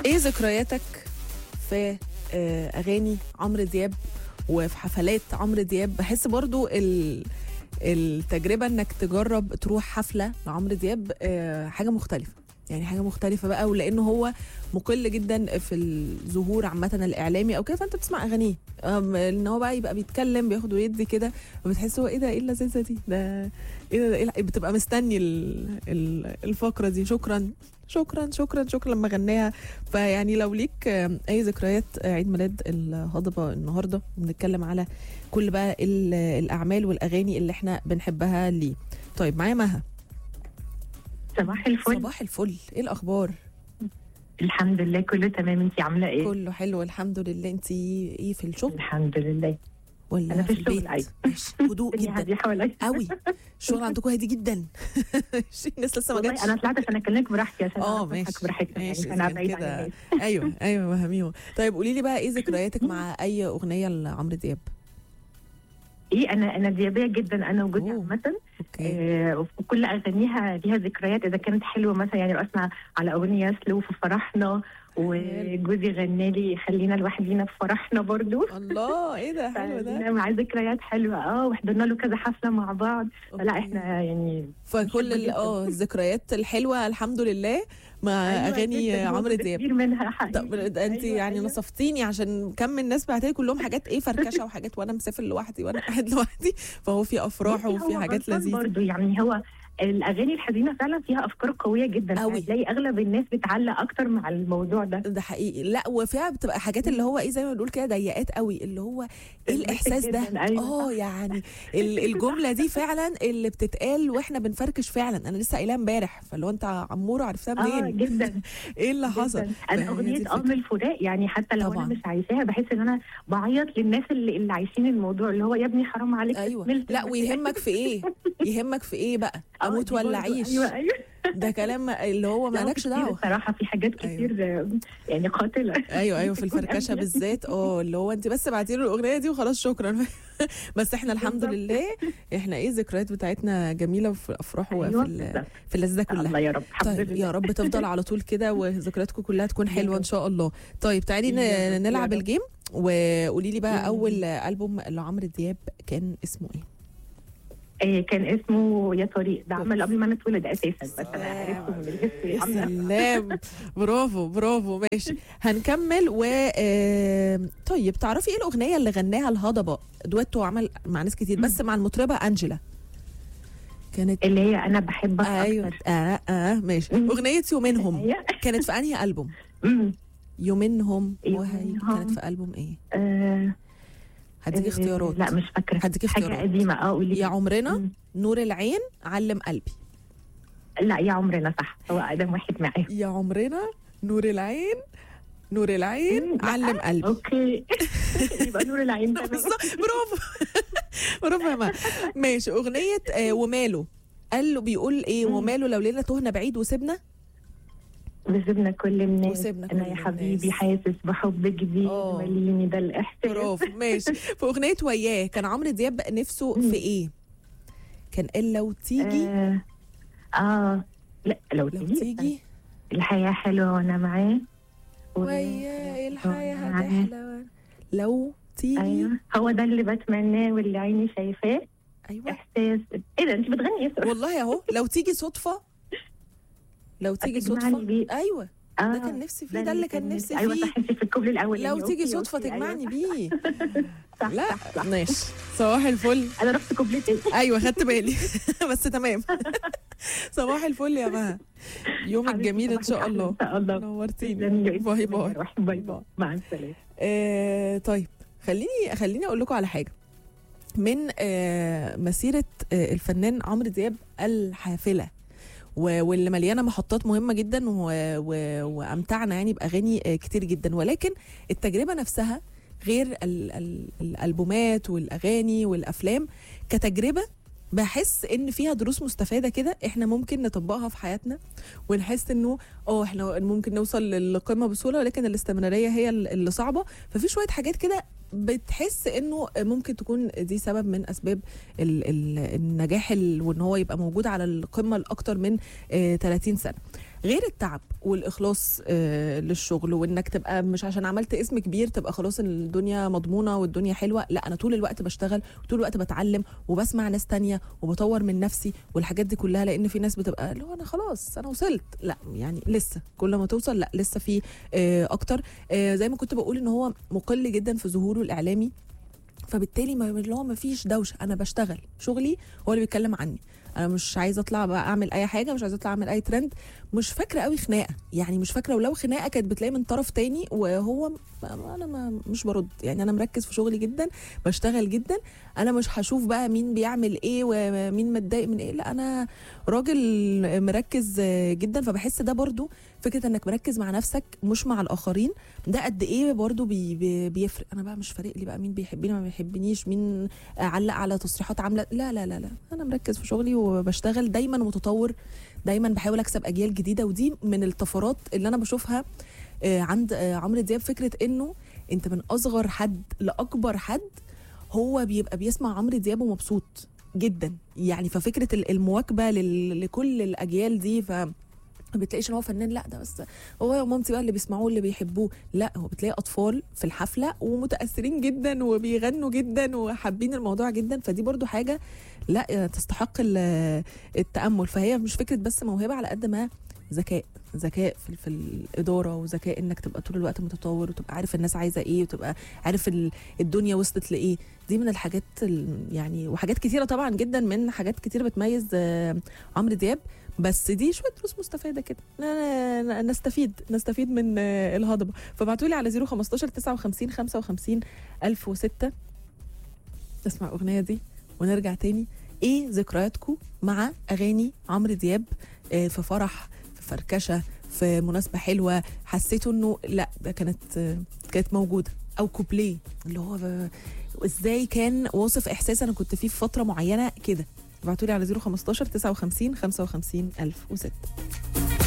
ايه ذكرياتك في آه، اغاني عمرو دياب وفي حفلات عمرو دياب بحس برضو ال التجربه انك تجرب تروح حفله لعمرو دياب آه، حاجه مختلفه يعني حاجه مختلفه بقى ولانه هو مقل جدا في الظهور عامه الاعلامي او كده فانت بتسمع اغانيه أم، ان هو بقى يبقى بيتكلم بياخد ويدي كده وبتحس هو ايه ده ايه اللذيذه دي ده ايه ده, ده إيه بتبقى مستني ال- ال- الفقره دي شكرا شكرا شكرا شكرا لما غناها فيعني لو ليك آم، اي ذكريات آه، عيد ميلاد الهضبه النهارده بنتكلم على كل بقى ال- الاعمال والاغاني اللي احنا بنحبها ليه طيب معايا مها صباح الفل صباح الفل ايه الاخبار الحمد لله كله تمام انتي عامله ايه كله حلو الحمد للله انت ايه في الشغل الحمد لله ولا أنا في في الشغل، البيت أيوة. ماشي هدوء الدنيا جدا هاديه حواليا قوي الشغل عندكم هادي جدا الناس لسه ما جاتش والله انا طلعت عشان اكلمك براحتي عشان اه أعرف ماشي أضحك براحتنا ماشي يعني إذا انا كان بعيد عن كده الناس ايوه ايوه وهميهم طيب قولي لي بقى ايه ذكرياتك مع اي اغنيه لعمرو دياب ايه انا انا ديابيه جدا انا وجوزي أوه. عامه اوكي آه وكل اغانيها ليها ذكريات اذا كانت حلوه مثلا يعني بسمع على اغنيه سلو في فرحنا وجوزي غنى لي خلينا لوحدينا في فرحنا برضو الله ايه ده حلو ده فلينا معاه ذكريات حلوه اه وحضرنا له كذا حفله مع بعض فلا أوكي. احنا يعني فكل بنحبه ال- جداً. اه الذكريات الحلوه الحمد لله مع أيوة اغاني جداً، عمرو جزء دياب كبير منها حقيقي طب ده انت أيوة، يعني أيوة. نصفتيني عشان كم من الناس بعتلي كلهم حاجات ايه فركشه وحاجات وانا مسافر لوحدي وانا قاعد لوحدي فهو في افراح بصي، وفي هو حاجات غلطان لذيذه برضه يعني هو الاغاني الحزينه فعلا فيها افكار قويه جدا أوي. هتلاقي اغلب الناس بتعلق اكتر مع الموضوع ده ده حقيقي لا وفيها بتبقى حاجات اللي هو ايه زي ما بنقول كده ضيقات قوي اللي هو ايه بتمسك الاحساس ده جداً، أيوة. اه يعني ال- الجمله دي فعلا اللي بتتقال واحنا بنفركش فعلا انا لسه قايلها امبارح فاللي هو انت عموره عرفتها اه منين جدا ايه اللي حصل جداً. فهي انا دي اغنيه الفكرة. ام الفراق يعني حتى لو طبعاً. انا مش عايزاها بحس ان انا بعيط للناس اللي, اللي عايشين الموضوع اللي هو يا ابني حرام عليك ايوه كملت لا المكان. ويهمك في ايه يهمك في ايه بقى آه، اموت دي ولا برضه. اعيش ايوه ايوه ده كلام اللي هو لا، مالكش كتير دعوه الصراحه في حاجات كتير آه، يعني قاتله ايوه ايوه في الفركشه أوي. بالذات اه اللي هو انت بس بعتي له الاغنيه دي وخلاص شكرا بس احنا الحمد بالظبط. لله احنا ايه الذكريات بتاعتنا جميله في الافراح وفي أيوة، ال- بالظبط. في اللذيذه كلها الله يا رب الحمد طيب لله يا رب تفضل على طول كده وذكرياتكم كلها تكون حلوه ان شاء الله طيب تعالي ن- يا رب، يا نلعب رب. الجيم وقولي لي بقى يلا اول البوم لعمرو دياب كان اسمه ايه آه، كان اسمه يا طريق ده عمل قبل ما انا اتولد اساسا بس انا عرفته من الهيستوري يا عامله سلام برافو برافو ماشي هنكمل و آم، طيب تعرفي ايه الاغنيه اللي غناها الهضبه دويتو عمل مع ناس كتير بس مع المطربه انجلا كانت اللي هي انا بحبك ايوه اكتر اه اه ماشي مم. اغنيه يومينهم أيوة. كانت في انهي البوم أمم. يومينهم وهي يومينهم. كانت في البوم ايه آه، هديكي آه، اختيارات لا مش فاكره هديكي حاجه اختيارات قديمه اه قولي يا عمرنا مم. نور العين علم قلبي لا يا عمرنا صح هو اقدم واحد معايا يا عمرنا نور العين نور العين مم، لا. علم قلبي اوكي يبقى نور العين ده بالظبط برافو برافو يا ما ماشي اغنيه آه وماله قال له بيقول ايه مم. وماله لو ليله تهنا بعيد وسبنا وسيبنا كل الناس وسيبنا انا كل يا حبيبي الناس. حاسس بحب جديد آه. مليني ده الاحساس برافو ماشي في اغنيه وياه كان عمرو دياب نفسه مم. في ايه كان قال لو تيجي آه, اه لا لو, لو تيجي تيجي الحياه حلوه وانا معاه و- وياه الحياه وأنا معاه. هتحلى لو تيجي ايوه هو ده اللي بتمناه واللي عيني شايفاه ايوه احساس ايه ده انت بتغني ايه صراحة؟ والله اهو لو تيجي صدفه لو تيجي هتجمعني صدفه بيه. ايوه آه ده كان نفسي فيه ده اللي كان نفسي ايوه فيه صح انت في الكوبلي الاول لو تيجي صدفه تجمعني بيه صح لا صح صح ماشي صباح الفل انا رحت كوبلي تاني ايوه خدت بالي بس تمام صباح الفل يا مها يومك حبيبتي، جميل ان شاء صباحك الله ان شاء الله نورتيني باي باي باي باي مع السلامه آه طيب خليني خليني اقول لكم على حاجه من آه مسيره آه الفنان عمرو دياب الحافله و- واللي مليانه محطات مهمه جدا و... و... وامتعنا يعني باغاني آه كتير جدا ولكن التجربه نفسها غير ال... ال... الالبومات والاغاني والافلام كتجربه بحس ان فيها دروس مستفاده كده احنا ممكن نطبقها في حياتنا ونحس انه اه احنا ممكن نوصل للقمه بسهوله ولكن الاستمراريه هي اللي صعبه ففي شويه حاجات كده بتحس انه ممكن تكون دي سبب من اسباب ال ال النجاح ال- وان هو يبقى موجود على القمه لاكتر من آه 30 سنه غير التعب والاخلاص آه للشغل وانك تبقى مش عشان عملت اسم كبير تبقى خلاص الدنيا مضمونه والدنيا حلوه لا انا طول الوقت بشتغل وطول الوقت بتعلم وبسمع ناس تانية وبطور من نفسي والحاجات دي كلها لان في ناس بتبقى اللي هو انا خلاص انا وصلت لا يعني لسه كل ما توصل لا لسه في آه اكتر آه زي ما كنت بقول ان هو مقل جدا في ظهوره الاعلامي فبالتالي ما اللي هو ما فيش دوشه انا بشتغل شغلي هو اللي بيتكلم عني انا مش عايزه اطلع بقى اعمل اي حاجه مش عايزه اطلع اعمل اي ترند مش فاكره قوي خناقه يعني مش فاكره ولو خناقه كانت بتلاقي من طرف تاني وهو ما انا ما مش برد يعني انا مركز في شغلي جدا بشتغل جدا انا مش هشوف بقى مين بيعمل ايه ومين متضايق من ايه لا انا راجل مركز جدا فبحس ده برضو فكره انك مركز مع نفسك مش مع الاخرين ده قد ايه برضو بي بي بيفرق انا بقى مش فارق لي بقى مين بيحبني ما بيحبنيش مين علق على تصريحات عامله لا لا لا لا انا مركز في شغلي وبشتغل دايما متطور دايما بحاول اكسب اجيال جديده ودي من الطفرات اللي انا بشوفها عند عمرو دياب فكره انه انت من اصغر حد لاكبر حد هو بيبقى بيسمع عمرو دياب ومبسوط جدا يعني ففكره المواكبه لكل الاجيال دي ف ما بتلاقيش ان هو فنان لا ده بس هو ومامتي بقى اللي بيسمعوه اللي بيحبوه لا هو بتلاقي اطفال في الحفله ومتاثرين جدا وبيغنوا جدا وحابين الموضوع جدا فدي برضو حاجه لا تستحق التامل فهي مش فكره بس موهبه على قد ما ذكاء ذكاء في, في الاداره وذكاء انك تبقى طول الوقت متطور وتبقى عارف الناس عايزه ايه وتبقى عارف الدنيا وصلت لايه دي من الحاجات يعني وحاجات كتيره طبعا جدا من حاجات كتيره بتميز عمرو دياب بس دي شويه دروس مستفاده كده نستفيد نستفيد من الهضبه فابعتوا لي على 015 59 55 1006 نسمع الاغنيه دي ونرجع تاني ايه ذكرياتكم مع اغاني عمرو دياب في فرح في فركشه في مناسبه حلوه حسيتوا انه لا ده كانت كانت موجوده او كوبليه اللي هو ازاي كان واصف احساس انا كنت فيه في فتره معينه كده ابعتوا لي على 015 59 55 1006